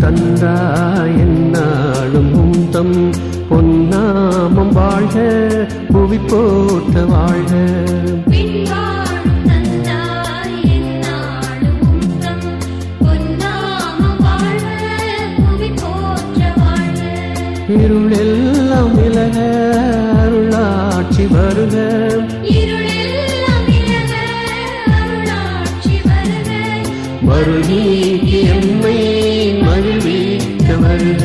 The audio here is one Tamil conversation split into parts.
தந்தாய் என்னாலும் உந்தம் பொன்னாமம் வாழ்க புவி போற்ற வாழ்க பின்வாழும் தந்தாய் எந்நாளும் உந்தம் பொன்னாமம் வாழ்க, புவி போற்ற வாழ்க. இருளெல்லாம் விலக அருளாட்சி வருக இருளெல்லாம் விலக, அருளாட்சி வருக. மருநீக்கி எம்மை மகிழ்விக்க வருக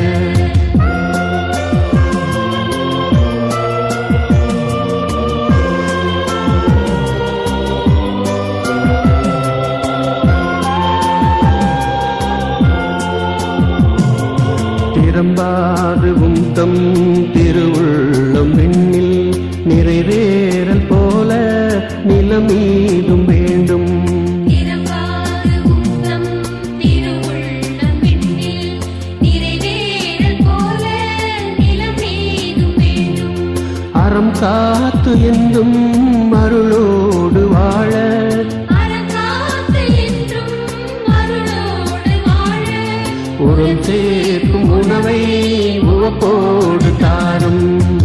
திறம்பாது உந்தம் திருவுள்ளம் விண்ணில் நிறைவேறல் போல நிலமீதும் வேண்டும் நிரம்பாது உந்தம் திருவுள்ளம் விண்ணில் நிறைவேறல் போல நிலம் மீதும் வேண்டும். அறம் காத்து என்றும் அருளோடு வாழ அறங்காத்து என்றும் அருளோடு வாழ. உரம் சேர்க்கும் உணவை உவப்போடு தாரும்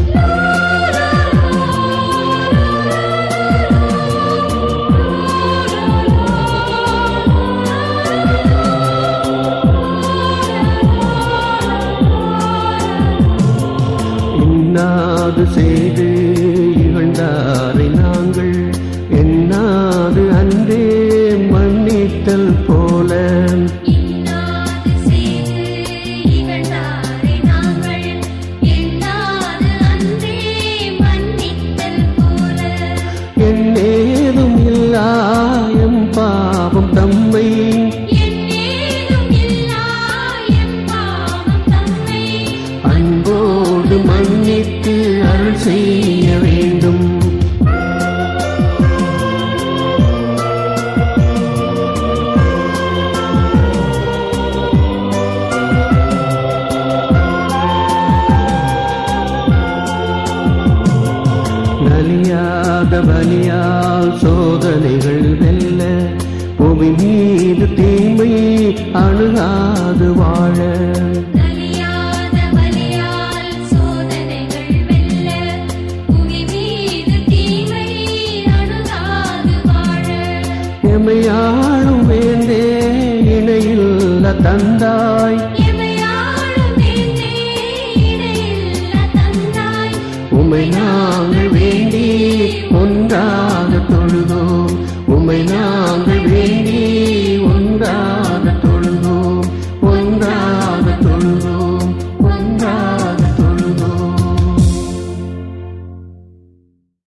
இன்னாது செய்து இகழ்ந்தாரை நாங்கள் எண்ணாது அன்றே மன்னித்தல் போல இன்னாது செய்து இகழ்ந்தாரை நாங்கள் எண்ணாது அன்றே மன்னித்தல் போல. என்னேதும் இல்லாயம் பாவம் தம்மை என்னேதும் இல்லா எம் பாவம் தம்மை அன்போடு மன்னித்து அருள் செய்ய வேண்டும் நலியாத பலியால் சோதனைகள் வெல்ல புவி மீது தீமை அணுகாது வாழ நலியாத பலியால் சோதனைகள் வெல்ல புவி மீது தீமை அணுகாது வாழ எமையாளும் வேண்டே இணையில்ல தந்தாய்